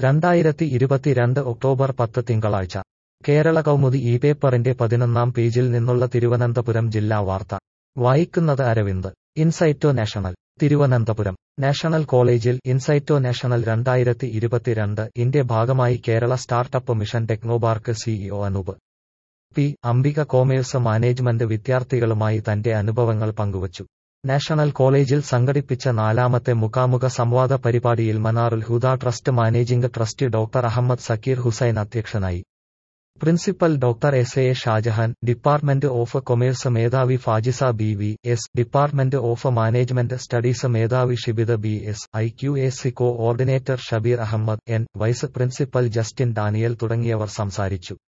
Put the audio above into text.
രണ്ടായിരത്തി ഇരുപത്തിരണ്ട് ഒക്ടോബർ പത്ത് തിങ്കളാഴ്ച കേരള കൗമുദി ഈ പേപ്പറിന്റെ പതിനൊന്നാം പേജിൽ നിന്നുള്ള തിരുവനന്തപുരം ജില്ലാ വാർത്ത വായിക്കുന്നത് Aravind Insighto national Thiruvananthapuram national കോളേജിൽ ഇൻസൈറ്റോ നാഷണൽ രണ്ടായിരത്തി ഇരുപത്തിരണ്ട് ഇന്റെ ഭാഗമായി Kerala startup mission Technopark CEO Anoop P Ambika commerce management വിദ്യാർത്ഥികളുമായി തന്റെ അനുഭവങ്ങൾ പങ്കുവച്ചു നാഷണൽ കോളേജിൽ സംഘടിപ്പിച്ച നാലാമത്തെ മുഖാമുഖ സംവാദ പരിപാടിയിൽ Manarul Huda trust managing trustee doctor Ahammed Zakir Hussain അധ്യക്ഷനായി principal doctor S A Shajahan department of commerce മേധാവി Fajisa B V S department of management studies മേധാവി Shibitha B S I Q A C coordinator Shabeer Ahammed N vice principal Justin Daniel തുടങ്ങിയവർ സംസാരിച്ചു